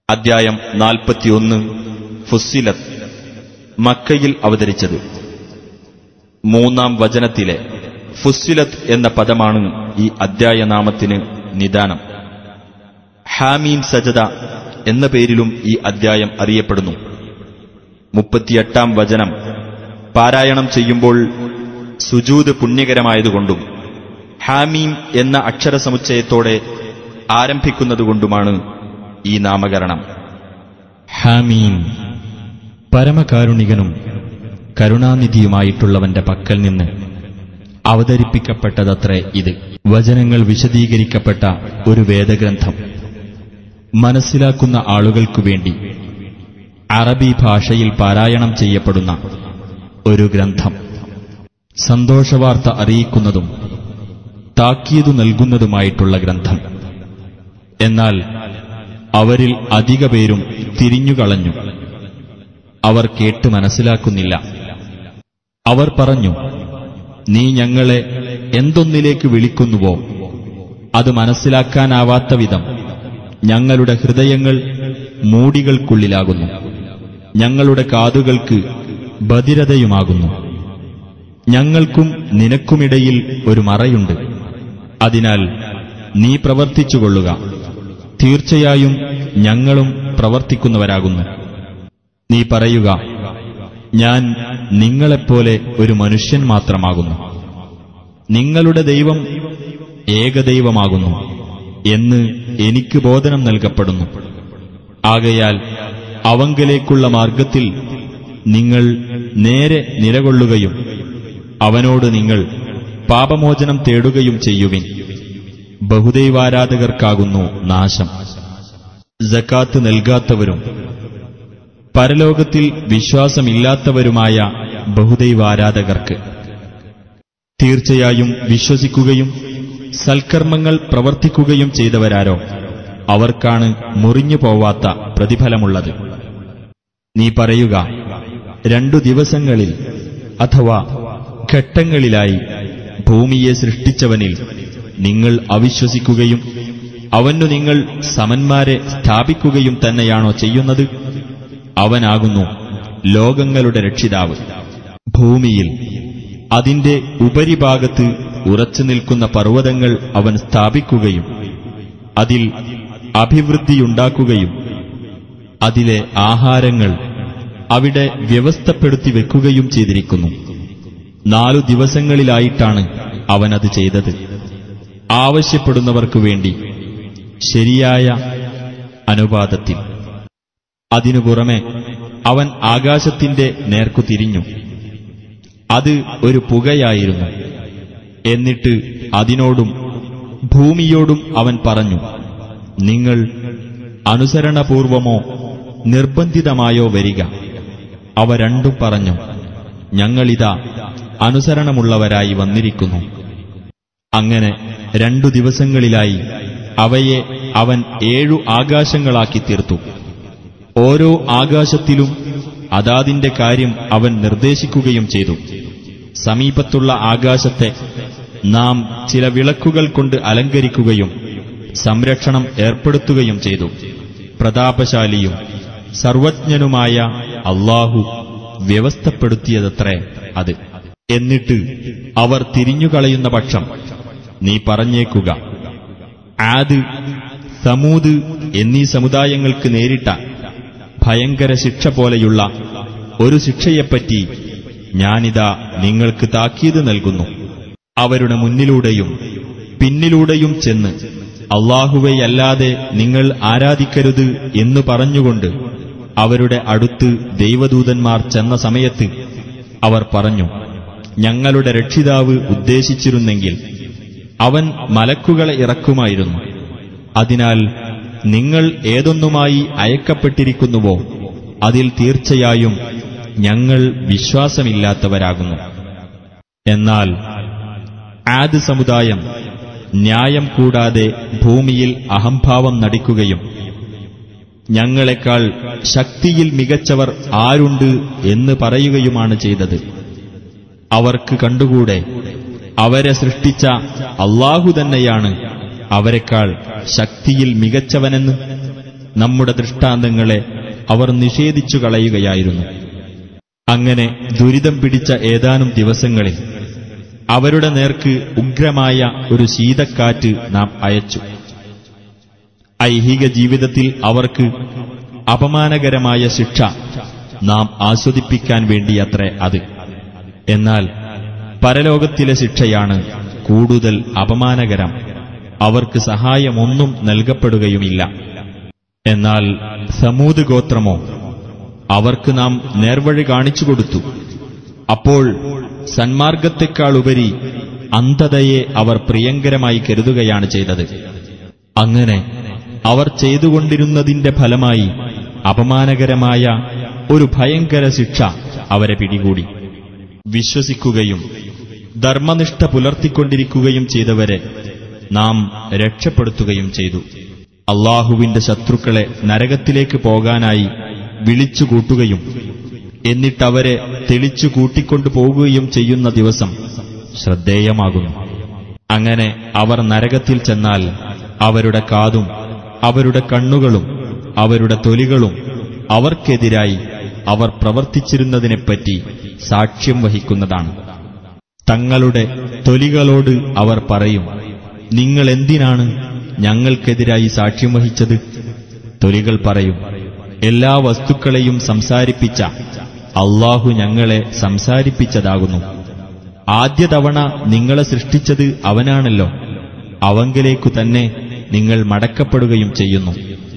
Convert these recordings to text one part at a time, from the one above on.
അദ്ധ്യായം നാൽപ്പത്തിയൊന്ന് ഫുസ്സിലത്ത് മക്കയിൽ അവതരിച്ചത് മൂന്നാം വചനത്തിലെ ഫുസ്സിലത്ത് എന്ന പദമാണ് ഈ അദ്ധ്യായനാമത്തിന് നിദാനം ഹാമീം സജദ എന്ന പേരിലും ഈ അദ്ധ്യായം അറിയപ്പെടുന്നു മുപ്പത്തിയെട്ടാം വചനം പാരായണം ചെയ്യുമ്പോൾ സുജൂത് പുണ്യകരമായതുകൊണ്ടും ഹാമീം എന്ന അക്ഷരസമുച്ചയത്തോടെ ആരംഭിക്കുന്നതുകൊണ്ടുമാണ് ഈ നാമകരണം ഹാമീം പരമകാരുണികനും കരുണാനിധിയുമായിട്ടുള്ളവന്റെ പക്കൽ നിന്ന് അവതരിപ്പിക്കപ്പെട്ടതത്രേ ഇത് വചനങ്ങൾ വിശദീകരിക്കപ്പെട്ട ഒരു വേദഗ്രന്ഥം മനസ്സിലാക്കുന്ന ആളുകൾക്കു വേണ്ടി അറബി ഭാഷയിൽ പാരായണം ചെയ്യപ്പെടുന്ന ഒരു ഗ്രന്ഥം സന്തോഷവാർത്ത അറിയിക്കുന്നതും താക്കീതു നൽകുന്നതുമായിട്ടുള്ള ഗ്രന്ഥം എന്നാൽ അവരിൽ അധിക പേരും തിരിഞ്ഞുകളഞ്ഞു അവർ കേട്ട് മനസ്സിലാക്കുന്നില്ല അവർ പറഞ്ഞു നീ ഞങ്ങളെ എന്തൊന്നിലേക്ക് വിളിക്കുന്നുവോ അത് മനസ്സിലാക്കാനാവാത്ത വിധം ഞങ്ങളുടെ ഹൃദയങ്ങൾ മൂടികൾക്കുള്ളിലാകുന്നു ഞങ്ങളുടെ കാതുകൾക്ക് ബധിരതയുമാകുന്നു ഞങ്ങൾക്കും നിനക്കുമിടയിൽ ഒരു മറയുണ്ട് അതിനാൽ നീ പ്രവർത്തിച്ചുകൊള്ളുക തീർച്ചയായും ഞങ്ങളും പ്രവർത്തിക്കുന്നവരാകുന്നു നീ പറയുക ഞാൻ നിങ്ങളെപ്പോലെ ഒരു മനുഷ്യൻ മാത്രമാകുന്നു നിങ്ങളുടെ ദൈവം ഏകദൈവമാകുന്നു എന്ന് എനിക്ക് ബോധനം നൽകപ്പെടുന്നു ആകയാൽ അവങ്കലേക്കുള്ള മാർഗത്തിൽ നിങ്ങൾ നേരെ നിലകൊള്ളുകയും അവനോട് നിങ്ങൾ പാപമോചനം തേടുകയും ചെയ്യുവിൻ ബഹുദൈവാരാധകർക്കാകുന്നു നാശം ജക്കാത്ത് നൽകാത്തവരും പരലോകത്തിൽ വിശ്വാസമില്ലാത്തവരുമായ ബഹുദൈവാരാധകർക്ക് തീർച്ചയായും വിശ്വസിക്കുകയും സൽക്കർമ്മങ്ങൾ പ്രവർത്തിക്കുകയും ചെയ്തവരാരോ അവർക്കാണ് മുറിഞ്ഞു പോവാത്ത പ്രതിഫലമുള്ളത് നീ പറയുക രണ്ടു ദിവസങ്ങളിൽ അഥവാ ഘട്ടങ്ങളിലായി ഭൂമിയെ സൃഷ്ടിച്ചവനിൽ നിങ്ങൾ അവിശ്വസിക്കുകയും അവനു നിങ്ങൾ സമന്മാരെ സ്ഥാപിക്കുകയും തന്നെയാണോ ചെയ്യുന്നത് അവനാകുന്നു ലോകങ്ങളുടെ രക്ഷിതാവ് ഭൂമിയിൽ അതിന്റെ ഉപരിഭാഗത്ത് ഉറച്ചു നിൽക്കുന്ന പർവ്വതങ്ങൾ അവൻ സ്ഥാപിക്കുകയും അതിൽ അഭിവൃദ്ധിയുണ്ടാക്കുകയും അതിലെ ആഹാരങ്ങൾ അവിടെ വ്യവസ്ഥപ്പെടുത്തി വെക്കുകയും ചെയ്തിരിക്കുന്നു നാലു ദിവസങ്ങളിലായിട്ടാണ് അവനത് ചെയ്തത് ആവശ്യപ്പെടുന്നവർക്കു വേണ്ടി ശരിയായ അനുപാതത്തിൽ അതിനു പുറമെ അവൻ ആകാശത്തിന്റെ നേർക്കു തിരിഞ്ഞു അത് ഒരു പുകയായിരുന്നു എന്നിട്ട് അതിനോടും ഭൂമിയോടും അവൻ പറഞ്ഞു നിങ്ങൾ അനുസരണപൂർവമോ നിർബന്ധിതമായോ വരിക അവ രണ്ടും പറഞ്ഞു ഞങ്ങളിതാ അനുസരണമുള്ളവരായി വന്നിരിക്കുന്നു അങ്ങനെ രണ്ടു ദിവസങ്ങളിലായി അവയെ അവൻ ഏഴു ആകാശങ്ങളാക്കി തീർത്തു ഓരോ ആകാശത്തിലും അതാതിന്റെ കാര്യം അവൻ നിർദ്ദേശിക്കുകയും ചെയ്തു സമീപത്തുള്ള ആകാശത്തെ നാം ചില വിളക്കുകൾ കൊണ്ട് അലങ്കരിക്കുകയും സംരക്ഷണം ഏർപ്പെടുത്തുകയും ചെയ്തു പ്രതാപശാലിയും സർവജ്ഞനുമായ അള്ളാഹു വ്യവസ്ഥപ്പെടുത്തിയതത്രേ അത് എന്നിട്ട് അവർ തിരിഞ്ഞുകളയുന്ന പക്ഷം നീ പറഞ്ഞേക്കുക ആദ് സമൂത് എന്നീ സമുദായങ്ങൾക്ക് നേരിട്ട ഭയങ്കര ശിക്ഷ പോലെയുള്ള ഒരു ശിക്ഷയെപ്പറ്റി ഞാനിതാ നിങ്ങൾക്ക് താക്കീത് നൽകുന്നു അവരുടെ മുന്നിലൂടെയും പിന്നിലൂടെയും ചെന്ന് അള്ളാഹുവെയല്ലാതെ നിങ്ങൾ ആരാധിക്കരുത് എന്നു പറഞ്ഞുകൊണ്ട് അവരുടെ അടുത്ത് ദൈവദൂതന്മാർ ചെന്ന സമയത്ത് അവർ പറഞ്ഞു ഞങ്ങളുടെ രക്ഷിതാവ് ഉദ്ദേശിച്ചിരുന്നെങ്കിൽ അവൻ മലക്കുകളെ ഇറക്കുമായിരുന്നു അതിനാൽ നിങ്ങൾ ഏതൊന്നുമായി അയക്കപ്പെട്ടിരിക്കുന്നുവോ അതിൽ തീർച്ചയായും ഞങ്ങൾ വിശ്വാസമില്ലാത്തവരാകുന്നു എന്നാൽ ആദ് സമുദായം ന്യായം കൂടാതെ ഭൂമിയിൽ അഹംഭാവം നടിക്കുകയും ഞങ്ങളെക്കാൾ ശക്തിയിൽ മികച്ചവർ ആരുണ്ട് എന്ന് പറയുകയുമാണ് ചെയ്തത് അവർക്ക് കണ്ടുകൂടെ അവരെ സൃഷ്ടിച്ച അള്ളാഹു തന്നെയാണ് അവരെക്കാൾ ശക്തിയിൽ മികച്ചവനെന്ന് നമ്മുടെ ദൃഷ്ടാന്തങ്ങളെ അവർ നിഷേധിച്ചു കളയുകയായിരുന്നു അങ്ങനെ ദുരിതം പിടിച്ച ഏതാനും ദിവസങ്ങളിൽ അവരുടെ നേർക്ക് ഉഗ്രമായ ഒരു ശീതക്കാറ്റ് നാം അയച്ചു ഐഹിക ജീവിതത്തിൽ അവർക്ക് അപമാനകരമായ ശിക്ഷ നാം ആസ്വദിപ്പിക്കാൻ വേണ്ടിയത്രേ അത് എന്നാൽ പരലോകത്തിലെ ശിക്ഷയാണ് കൂടുതൽ അപമാനകരം അവർക്ക് സഹായമൊന്നും നൽകപ്പെടുകയുമില്ല എന്നാൽ സമൂത് ഗോത്രമോ അവർക്ക് നാം നേർവഴി കാണിച്ചു കൊടുത്തു അപ്പോൾ സന്മാർഗത്തെക്കാളുപരി അന്ധതയെ അവർ പ്രിയങ്കരമായി കരുതുകയാണ് ചെയ്തത് അങ്ങനെ അവർ ചെയ്തുകൊണ്ടിരുന്നതിന്റെ ഫലമായി അപമാനകരമായ ഒരു ഭയങ്കര ശിക്ഷ അവരെ പിടികൂടി വിശ്വസിക്കുകയും ധർമ്മനിഷ്ഠ പുലർത്തിക്കൊണ്ടിരിക്കുകയും ചെയ്തവരെ നാം രക്ഷപ്പെടുത്തുകയും ചെയ്തു അള്ളാഹുവിന്റെ ശത്രുക്കളെ നരകത്തിലേക്ക് പോകാനായി വിളിച്ചുകൂട്ടുകയും എന്നിട്ടവരെ തെളിച്ചു കൂട്ടിക്കൊണ്ടു പോകുകയും ചെയ്യുന്ന ദിവസം ശ്രദ്ധേയമാകുന്നു അങ്ങനെ അവർ നരകത്തിൽ ചെന്നാൽ അവരുടെ കാതും അവരുടെ കണ്ണുകളും അവരുടെ തൊലികളും അവർക്കെതിരായി അവർ പ്രവർത്തിച്ചിരുന്നതിനെപ്പറ്റി സാക്ഷ്യം വഹിക്കുന്നതാണ് തങ്ങളുടെ തൊലികളോട് അവർ പറയും നിങ്ങൾ എന്തിനാണ് ഞങ്ങൾക്കെതിരായി സാക്ഷ്യം വഹിച്ചത് തൊലികൾ പറയും എല്ലാ വസ്തുക്കളെയും സംസാരിപ്പിച്ച അള്ളാഹു ഞങ്ങളെ സംസാരിപ്പിച്ചതാകുന്നു ആദ്യ തവണ നിങ്ങളെ സൃഷ്ടിച്ചത് അവനാണല്ലോ അവങ്കലേക്കു തന്നെ നിങ്ങൾ മടക്കപ്പെടുകയും ചെയ്യുന്നു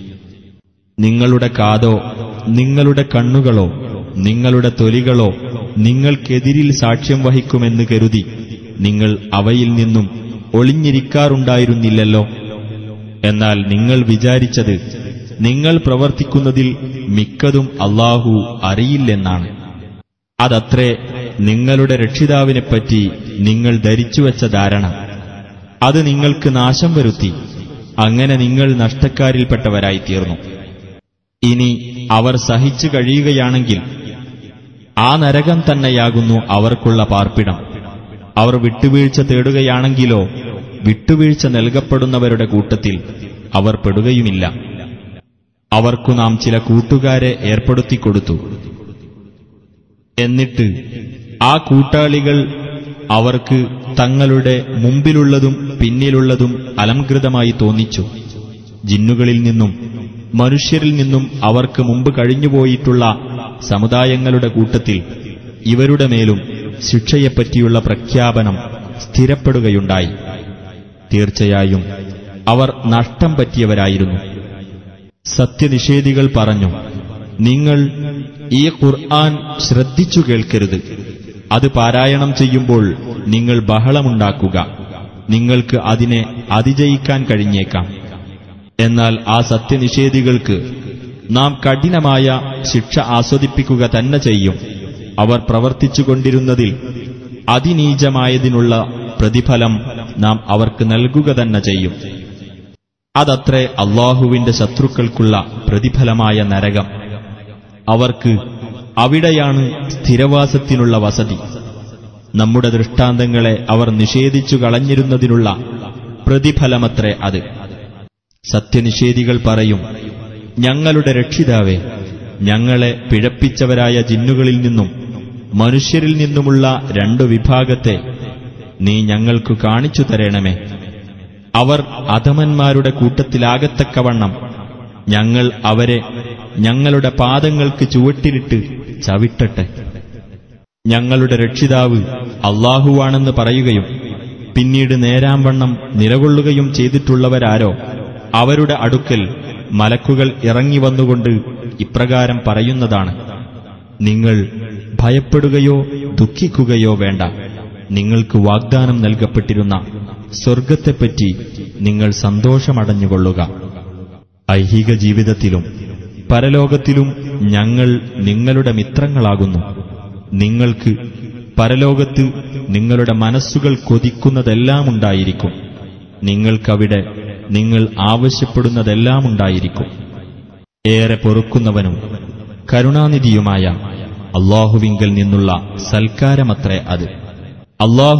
നിങ്ങളുടെ കാതോ നിങ്ങളുടെ കണ്ണുകളോ നിങ്ങളുടെ തൊലികളോ നിങ്ങൾക്കെതിരിൽ സാക്ഷ്യം വഹിക്കുമെന്ന് കരുതി നിങ്ങൾ അവയിൽ നിന്നും ഒളിഞ്ഞിരിക്കാറുണ്ടായിരുന്നില്ലല്ലോ എന്നാൽ നിങ്ങൾ വിചാരിച്ചത് നിങ്ങൾ പ്രവർത്തിക്കുന്നതിൽ മിക്കതും അള്ളാഹു അറിയില്ലെന്നാണ് അതത്രേ നിങ്ങളുടെ രക്ഷിതാവിനെപ്പറ്റി നിങ്ങൾ ധരിച്ചുവച്ച ധാരണ അത് നിങ്ങൾക്ക് നാശം വരുത്തി അങ്ങനെ നിങ്ങൾ നഷ്ടക്കാരിൽപ്പെട്ടവരായിത്തീർന്നു ഇനി അവർ സഹിച്ചു കഴിയുകയാണെങ്കിൽ ആ നരകം തന്നെയാകുന്നു അവർക്കുള്ള പാർപ്പിടം അവർ വിട്ടുവീഴ്ച തേടുകയാണെങ്കിലോ വിട്ടുവീഴ്ച നൽകപ്പെടുന്നവരുടെ കൂട്ടത്തിൽ അവർ പെടുകയുമില്ല അവർക്കു നാം ചില കൂട്ടുകാരെ ഏർപ്പെടുത്തിക്കൊടുത്തു എന്നിട്ട് ആ കൂട്ടാളികൾ അവർക്ക് തങ്ങളുടെ മുമ്പിലുള്ളതും പിന്നിലുള്ളതും അലംകൃതമായി തോന്നിച്ചു ജിന്നുകളിൽ നിന്നും മനുഷ്യരിൽ നിന്നും അവർക്ക് മുമ്പ് കഴിഞ്ഞുപോയിട്ടുള്ള സമുദായങ്ങളുടെ കൂട്ടത്തിൽ ഇവരുടെ മേലും ശിക്ഷയെപ്പറ്റിയുള്ള പ്രഖ്യാപനം സ്ഥിരപ്പെടുകയുണ്ടായി തീർച്ചയായും അവർ നഷ്ടം പറ്റിയവരായിരുന്നു സത്യനിഷേധികൾ പറഞ്ഞു നിങ്ങൾ ഈ ഖുർആൻ ശ്രദ്ധിച്ചു കേൾക്കരുത് അത് പാരായണം ചെയ്യുമ്പോൾ നിങ്ങൾ ബഹളമുണ്ടാക്കുക നിങ്ങൾക്ക് അതിനെ അതിജയിക്കാൻ കഴിഞ്ഞേക്കാം എന്നാൽ ആ സത്യനിഷേധികൾക്ക് നാം കഠിനമായ ശിക്ഷ ആസ്വദിപ്പിക്കുക തന്നെ ചെയ്യും അവർ പ്രവർത്തിച്ചുകൊണ്ടിരുന്നതിൽ അതിനീചമായതിനുള്ള പ്രതിഫലം നാം അവർക്ക് നൽകുക തന്നെ ചെയ്യും അതത്രേ അള്ളാഹുവിന്റെ ശത്രുക്കൾക്കുള്ള പ്രതിഫലമായ നരകം അവർക്ക് അവിടെയാണ് സ്ഥിരവാസത്തിനുള്ള വസതി നമ്മുടെ ദൃഷ്ടാന്തങ്ങളെ അവർ നിഷേധിച്ചു കളഞ്ഞിരുന്നതിനുള്ള പ്രതിഫലമത്രേ അത് സത്യനിഷേധികൾ പറയും ഞങ്ങളുടെ രക്ഷിതാവേ ഞങ്ങളെ പിഴപ്പിച്ചവരായ ജിന്നുകളിൽ നിന്നും മനുഷ്യരിൽ നിന്നുമുള്ള രണ്ടു വിഭാഗത്തെ നീ ഞങ്ങൾക്കു കാണിച്ചു തരണമേ അവർ അധമന്മാരുടെ കൂട്ടത്തിലാകത്തക്കവണ്ണം ഞങ്ങൾ അവരെ ഞങ്ങളുടെ പാദങ്ങൾക്ക് ചുവട്ടിലിട്ട് ചവിട്ടട്ടെ ഞങ്ങളുടെ രക്ഷിതാവ് അള്ളാഹുവാണെന്ന് പറയുകയും പിന്നീട് നേരാംവണ്ണം നിലകൊള്ളുകയും ചെയ്തിട്ടുള്ളവരാരോ അവരുടെ അടുക്കൽ മലക്കുകൾ ഇറങ്ങി വന്നുകൊണ്ട് ഇപ്രകാരം പറയുന്നതാണ് നിങ്ങൾ ഭയപ്പെടുകയോ ദുഃഖിക്കുകയോ വേണ്ട നിങ്ങൾക്ക് വാഗ്ദാനം നൽകപ്പെട്ടിരുന്ന സ്വർഗത്തെപ്പറ്റി നിങ്ങൾ സന്തോഷമടഞ്ഞുകൊള്ളുക ഐഹിക ജീവിതത്തിലും പരലോകത്തിലും ഞങ്ങൾ നിങ്ങളുടെ മിത്രങ്ങളാകുന്നു നിങ്ങൾക്ക് പരലോകത്ത് നിങ്ങളുടെ മനസ്സുകൾ കൊതിക്കുന്നതെല്ലാം ഉണ്ടായിരിക്കും നിങ്ങൾക്കവിടെ നിങ്ങൾ ആവശ്യപ്പെടുന്നതെല്ലാം ഉണ്ടായിരിക്കും ഏറെ പൊറുക്കുന്നവനും കരുണാനിധിയുമായ അള്ളാഹുവിങ്കൽ നിന്നുള്ള സൽക്കാരമത്രേ അത്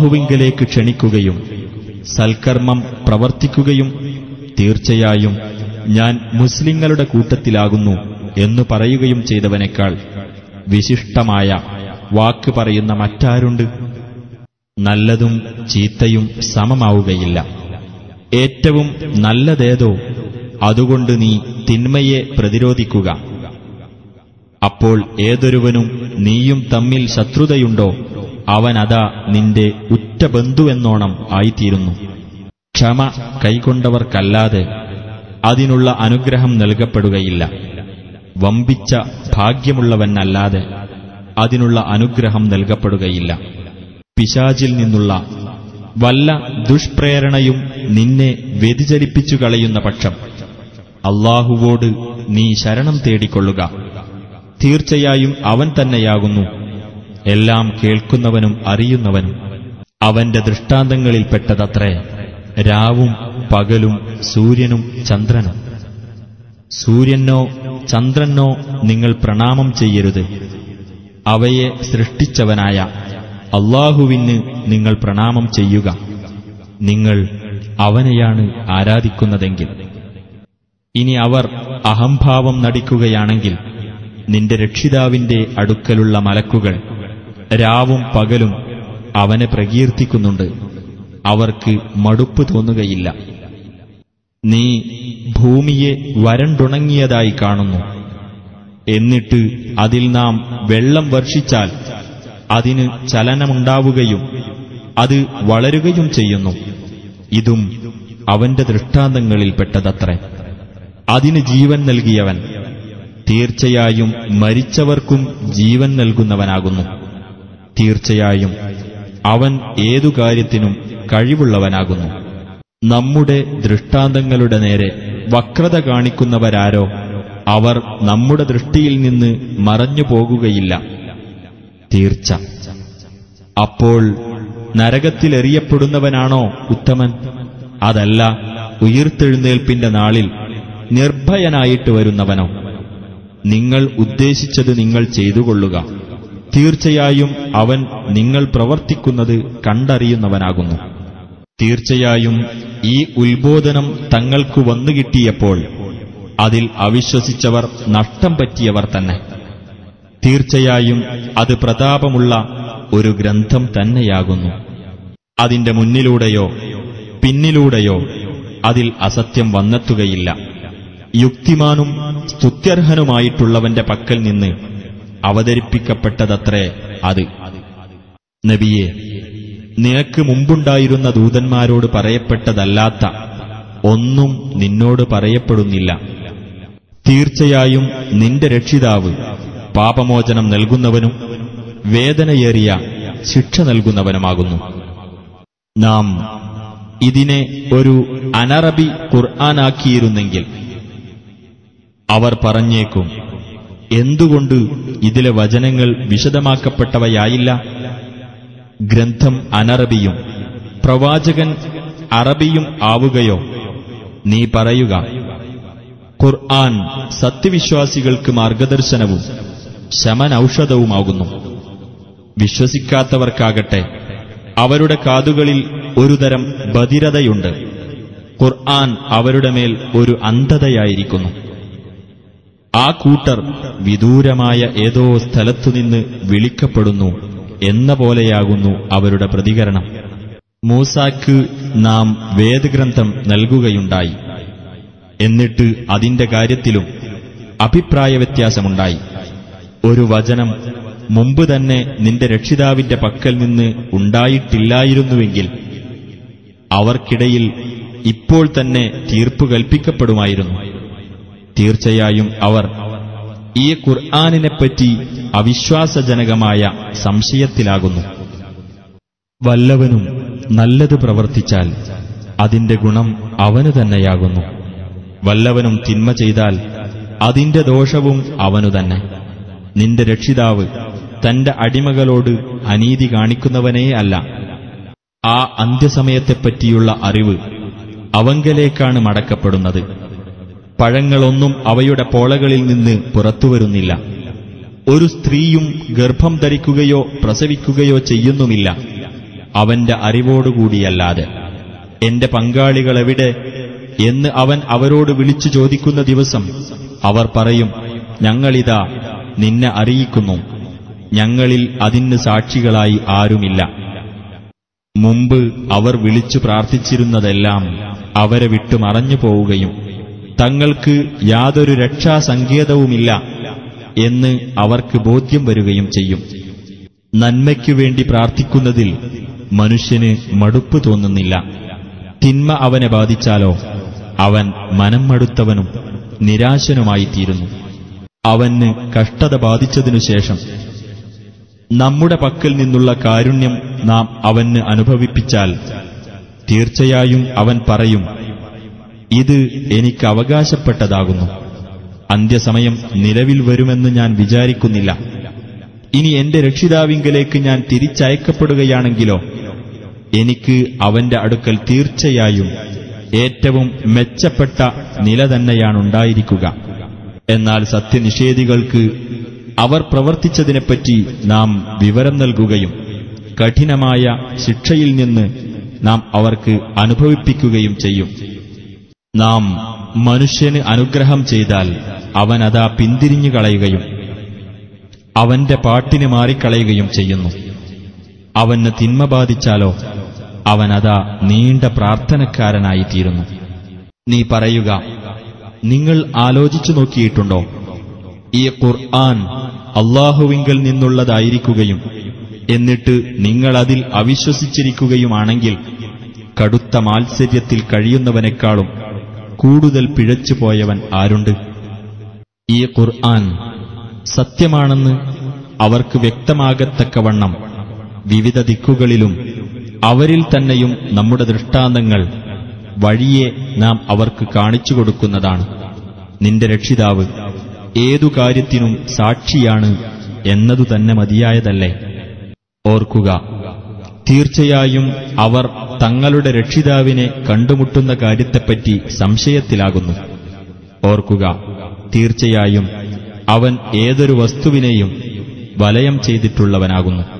അള്ളാഹുവിങ്കലേക്ക് ക്ഷണിക്കുകയും സൽക്കർമ്മം പ്രവർത്തിക്കുകയും തീർച്ചയായും ഞാൻ മുസ്ലിങ്ങളുടെ കൂട്ടത്തിലാകുന്നു എന്നു പറയുകയും ചെയ്തവനേക്കാൾ വിശിഷ്ടമായ വാക്ക് പറയുന്ന മറ്റാരുണ്ട് നല്ലതും ചീത്തയും സമമാവുകയില്ല ഏറ്റവും നല്ലതേതോ അതുകൊണ്ട് നീ തിന്മയെ പ്രതിരോധിക്കുക അപ്പോൾ ഏതൊരുവനും നീയും തമ്മിൽ ശത്രുതയുണ്ടോ അവനതാ നിന്റെ ഉറ്റ ബന്ധുവെന്നോണം ആയിത്തീരുന്നു ക്ഷമ കൈക്കൊണ്ടവർക്കല്ലാതെ അതിനുള്ള അനുഗ്രഹം നൽകപ്പെടുകയില്ല വമ്പിച്ച ഭാഗ്യമുള്ളവനല്ലാതെ അതിനുള്ള അനുഗ്രഹം നൽകപ്പെടുകയില്ല പിശാചിൽ നിന്നുള്ള വല്ല ദുഷ്പ്രേരണയും നിന്നെ വ്യതിചലിപ്പിച്ചു കളയുന്ന പക്ഷം അള്ളാഹുവോട് നീ ശരണം തേടിക്കൊള്ളുക തീർച്ചയായും അവൻ തന്നെയാകുന്നു എല്ലാം കേൾക്കുന്നവനും അറിയുന്നവനും അവന്റെ ദൃഷ്ടാന്തങ്ങളിൽപ്പെട്ടതത്രേ രാവും പകലും സൂര്യനും ചന്ദ്രനും സൂര്യനോ ചന്ദ്രനോ നിങ്ങൾ പ്രണാമം ചെയ്യരുത് അവയെ സൃഷ്ടിച്ചവനായ അള്ളാഹുവിന് നിങ്ങൾ പ്രണാമം ചെയ്യുക നിങ്ങൾ അവനെയാണ് ആരാധിക്കുന്നതെങ്കിൽ ഇനി അവർ അഹംഭാവം നടിക്കുകയാണെങ്കിൽ നിന്റെ രക്ഷിതാവിന്റെ അടുക്കലുള്ള മലക്കുകൾ രാവും പകലും അവനെ പ്രകീർത്തിക്കുന്നുണ്ട് അവർക്ക് മടുപ്പ് തോന്നുകയില്ല നീ ഭൂമിയെ വരണ്ടുണങ്ങിയതായി കാണുന്നു എന്നിട്ട് അതിൽ നാം വെള്ളം വർഷിച്ചാൽ അതിന് ചലനമുണ്ടാവുകയും അത് വളരുകയും ചെയ്യുന്നു ഇതും അവന്റെ ദൃഷ്ടാന്തങ്ങളിൽപ്പെട്ടതത്രേ അതിന് ജീവൻ നൽകിയവൻ തീർച്ചയായും മരിച്ചവർക്കും ജീവൻ നൽകുന്നവനാകുന്നു തീർച്ചയായും അവൻ ഏതു കാര്യത്തിനും കഴിവുള്ളവനാകുന്നു നമ്മുടെ ദൃഷ്ടാന്തങ്ങളുടെ നേരെ വക്രത കാണിക്കുന്നവരാരോ അവർ നമ്മുടെ ദൃഷ്ടിയിൽ നിന്ന് മറഞ്ഞു പോകുകയില്ല തീർച്ച അപ്പോൾ നരകത്തിലെറിയപ്പെടുന്നവനാണോ ഉത്തമൻ അതല്ല ഉയിർത്തെഴുന്നേൽപ്പിന്റെ നാളിൽ നിർഭയനായിട്ട് വരുന്നവനോ നിങ്ങൾ ഉദ്ദേശിച്ചത് നിങ്ങൾ ചെയ്തുകൊള്ളുക തീർച്ചയായും അവൻ നിങ്ങൾ പ്രവർത്തിക്കുന്നത് കണ്ടറിയുന്നവനാകുന്നു തീർച്ചയായും ഈ ഉത്ബോധനം തങ്ങൾക്കു വന്നുകിട്ടിയപ്പോൾ അതിൽ അവിശ്വസിച്ചവർ നഷ്ടം പറ്റിയവർ തന്നെ തീർച്ചയായും അത് പ്രതാപമുള്ള ഒരു ഗ്രന്ഥം തന്നെയാകുന്നു അതിന്റെ മുന്നിലൂടെയോ പിന്നിലൂടെയോ അതിൽ അസത്യം വന്നെത്തുകയില്ല യുക്തിമാനും സ്തുത്യർഹനുമായിട്ടുള്ളവന്റെ പക്കൽ നിന്ന് അവതരിപ്പിക്കപ്പെട്ടതത്രേ അത് നബിയെ നിനക്ക് മുമ്പുണ്ടായിരുന്ന ദൂതന്മാരോട് പറയപ്പെട്ടതല്ലാത്ത ഒന്നും നിന്നോട് പറയപ്പെടുന്നില്ല തീർച്ചയായും നിന്റെ രക്ഷിതാവ് പാപമോചനം നൽകുന്നവനും വേദനയേറിയ ശിക്ഷ നൽകുന്നവനുമാകുന്നു നാം ഇതിനെ ഒരു അനറബി ഖുർആനാക്കിയിരുന്നെങ്കിൽ അവർ പറഞ്ഞേക്കും എന്തുകൊണ്ട് ഇതിലെ വചനങ്ങൾ വിശദമാക്കപ്പെട്ടവയായില്ല ഗ്രന്ഥം അനറബിയും പ്രവാചകൻ അറബിയും ആവുകയോ നീ പറയുക ഖുർആൻ സത്യവിശ്വാസികൾക്ക് മാർഗദർശനവും ശമനൌഷധവുമാകുന്നു വിശ്വസിക്കാത്തവർക്കാകട്ടെ അവരുടെ കാതുകളിൽ ഒരുതരം ബധിരതയുണ്ട് ഖുർആൻ അവരുടെ മേൽ ഒരു അന്ധതയായിരിക്കുന്നു ആ കൂട്ടർ വിദൂരമായ ഏതോ സ്ഥലത്തുനിന്ന് വിളിക്കപ്പെടുന്നു എന്ന പോലെയാകുന്നു അവരുടെ പ്രതികരണം മൂസാക്ക് നാം വേദഗ്രന്ഥം നൽകുകയുണ്ടായി എന്നിട്ട് അതിന്റെ കാര്യത്തിലും അഭിപ്രായ വ്യത്യാസമുണ്ടായി ഒരു വചനം മുമ്പ് തന്നെ നിന്റെ രക്ഷിതാവിന്റെ പക്കൽ നിന്ന് ഉണ്ടായിട്ടില്ലായിരുന്നുവെങ്കിൽ അവർക്കിടയിൽ ഇപ്പോൾ തന്നെ തീർപ്പ് കൽപ്പിക്കപ്പെടുമായിരുന്നു തീർച്ചയായും അവർ ഈ ഖുർആാനിനെപ്പറ്റി അവിശ്വാസജനകമായ സംശയത്തിലാകുന്നു വല്ലവനും നല്ലത് പ്രവർത്തിച്ചാൽ അതിന്റെ ഗുണം അവന് തന്നെയാകുന്നു വല്ലവനും തിന്മ ചെയ്താൽ അതിന്റെ ദോഷവും അവനു തന്നെ നിന്റെ രക്ഷിതാവ് തന്റെ അടിമകളോട് അനീതി കാണിക്കുന്നവനേ അല്ല ആ അന്ത്യസമയത്തെപ്പറ്റിയുള്ള അറിവ് അവങ്കലേക്കാണ് മടക്കപ്പെടുന്നത് പഴങ്ങളൊന്നും അവയുടെ പോളകളിൽ നിന്ന് പുറത്തുവരുന്നില്ല ഒരു സ്ത്രീയും ഗർഭം ധരിക്കുകയോ പ്രസവിക്കുകയോ ചെയ്യുന്നുമില്ല അവന്റെ അറിവോടുകൂടിയല്ലാതെ എന്റെ പങ്കാളികളെവിടെ എന്ന് അവൻ അവരോട് വിളിച്ചു ചോദിക്കുന്ന ദിവസം അവർ പറയും ഞങ്ങളിതാ നിന്നെ അറിയിക്കുന്നു ഞങ്ങളിൽ അതിന് സാക്ഷികളായി ആരുമില്ല മുമ്പ് അവർ വിളിച്ചു പ്രാർത്ഥിച്ചിരുന്നതെല്ലാം അവരെ വിട്ടു മറഞ്ഞു പോവുകയും തങ്ങൾക്ക് യാതൊരു രക്ഷാസങ്കേതവുമില്ല എന്ന് അവർക്ക് ബോധ്യം വരികയും ചെയ്യും നന്മയ്ക്കു വേണ്ടി പ്രാർത്ഥിക്കുന്നതിൽ മനുഷ്യന് മടുപ്പ് തോന്നുന്നില്ല തിന്മ അവനെ ബാധിച്ചാലോ അവൻ മനം മടുത്തവനും നിരാശനുമായിത്തീരുന്നു അവന് കഷ്ടത ബാധിച്ചതിനു ശേഷം നമ്മുടെ പക്കൽ നിന്നുള്ള കാരുണ്യം നാം അവന് അനുഭവിപ്പിച്ചാൽ തീർച്ചയായും അവൻ പറയും ഇത് എനിക്ക് അവകാശപ്പെട്ടതാകുന്നു അന്ത്യസമയം നിലവിൽ വരുമെന്ന് ഞാൻ വിചാരിക്കുന്നില്ല ഇനി എന്റെ രക്ഷിതാവിങ്കലേക്ക് ഞാൻ തിരിച്ചയക്കപ്പെടുകയാണെങ്കിലോ എനിക്ക് അവന്റെ അടുക്കൽ തീർച്ചയായും ഏറ്റവും മെച്ചപ്പെട്ട നില തന്നെയാണുണ്ടായിരിക്കുക എന്നാൽ സത്യനിഷേധികൾക്ക് അവർ പ്രവർത്തിച്ചതിനെപ്പറ്റി നാം വിവരം നൽകുകയും കഠിനമായ ശിക്ഷയിൽ നിന്ന് നാം അവർക്ക് അനുഭവിപ്പിക്കുകയും ചെയ്യും നാം മനുഷ്യന് അനുഗ്രഹം ചെയ്താൽ അവനതാ പിന്തിരിഞ്ഞു കളയുകയും അവന്റെ പാട്ടിന് മാറിക്കളയുകയും ചെയ്യുന്നു അവന് തിന്മ ബാധിച്ചാലോ അവനതാ നീണ്ട പ്രാർത്ഥനക്കാരനായിത്തീരുന്നു നീ പറയുക നിങ്ങൾ ആലോചിച്ചു നോക്കിയിട്ടുണ്ടോ ഈ ഖുർആൻ അള്ളാഹുവിങ്കൽ നിന്നുള്ളതായിരിക്കുകയും എന്നിട്ട് നിങ്ങളതിൽ അവിശ്വസിച്ചിരിക്കുകയുമാണെങ്കിൽ കടുത്ത മാത്സര്യത്തിൽ കഴിയുന്നവനേക്കാളും കൂടുതൽ പിഴച്ചുപോയവൻ ആരുണ്ട് ഈ ഖുർആൻ സത്യമാണെന്ന് അവർക്ക് വ്യക്തമാകത്തക്കവണ്ണം വിവിധ ദിക്കുകളിലും അവരിൽ തന്നെയും നമ്മുടെ ദൃഷ്ടാന്തങ്ങൾ വഴിയെ നാം അവർക്ക് കാണിച്ചു കൊടുക്കുന്നതാണ് നിന്റെ രക്ഷിതാവ് ഏതു കാര്യത്തിനും സാക്ഷിയാണ് എന്നതു തന്നെ മതിയായതല്ലേ ഓർക്കുക തീർച്ചയായും അവർ തങ്ങളുടെ രക്ഷിതാവിനെ കണ്ടുമുട്ടുന്ന കാര്യത്തെപ്പറ്റി സംശയത്തിലാകുന്നു ഓർക്കുക തീർച്ചയായും അവൻ ഏതൊരു വസ്തുവിനെയും വലയം ചെയ്തിട്ടുള്ളവനാകുന്നു